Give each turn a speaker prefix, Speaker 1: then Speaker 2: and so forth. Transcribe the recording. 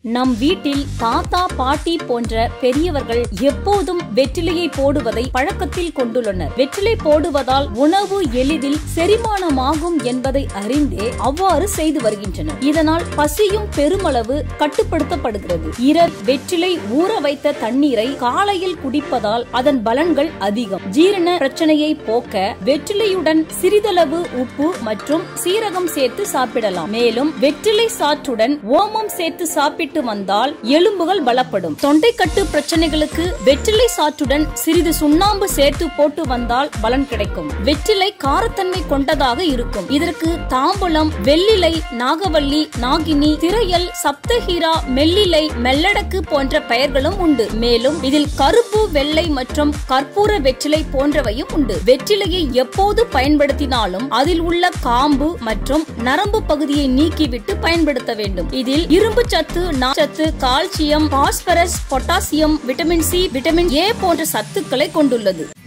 Speaker 1: நம் வீட்டில் தாத்தா பாட்டி போன்ற பெரியவர்கள் எப்போதும் வெற்றிலையை போடுவதை பழக்கத்தில் கொண்டுள்ளனர் வெற்றிலை போடுவதால் உணவு எளிதில் செரிமானமாகும் என்பதை அறிந்தே அவ்வாறு செய்து வருகின்றனர் இதனால் பசியும் பெருமளவு கட்டுப்படுத்தப்படுகிறது இரர் வெற்றிலை ஊற வைத்த தண்ணீரை காலையில் குடிப்பதால் அதன் பலன்கள் அதிகம் ஜீரண பிரச்சனையை போக்க வெற்றிலையுடன் சிறிதளவு உப்பு மற்றும் சீரகம் சேர்த்து சாப்பிடலாம் மேலும் வெற்றிலை சாற்றுடன் ஓமம் சேர்த்து சாப்பிட்டு வந்தால் எலும்புகள் பலப்படும் தொண்டைக்கட்டு பிரச்சனைகளுக்கு வெற்றிலை சாற்றுடன் சிறிது சுண்ணாம்பு சேர்த்து போட்டு வந்தால் பலன் கிடைக்கும் வெற்றிலை காரத்தன்மை கொண்டதாக இருக்கும் இதற்கு தாம்பூலம் வெள்ளிலை நாகவல்லி நாகினி திரையல் சப்தஹீரா மெல்லிலை மெல்லடக்கு போன்ற பெயர்களும் உண்டு மேலும் இதில் கருப்பு வெள்ளை மற்றும் கற்பூர வெற்றிலை போன்றவையும் உண்டு வெற்றிலையை எப்போது பயன்படுத்தினாலும் அதில் உள்ள காம்பு மற்றும் நரம்பு பகுதியை நீக்கிவிட்டு பயன்படுத்த வேண்டும் இதில் இரும்பு சத்து நார்ச்சத்து calcium phosphorus potassium vitamin C vitamin A போன்ற சத்துக்களை கொண்டுள்ளது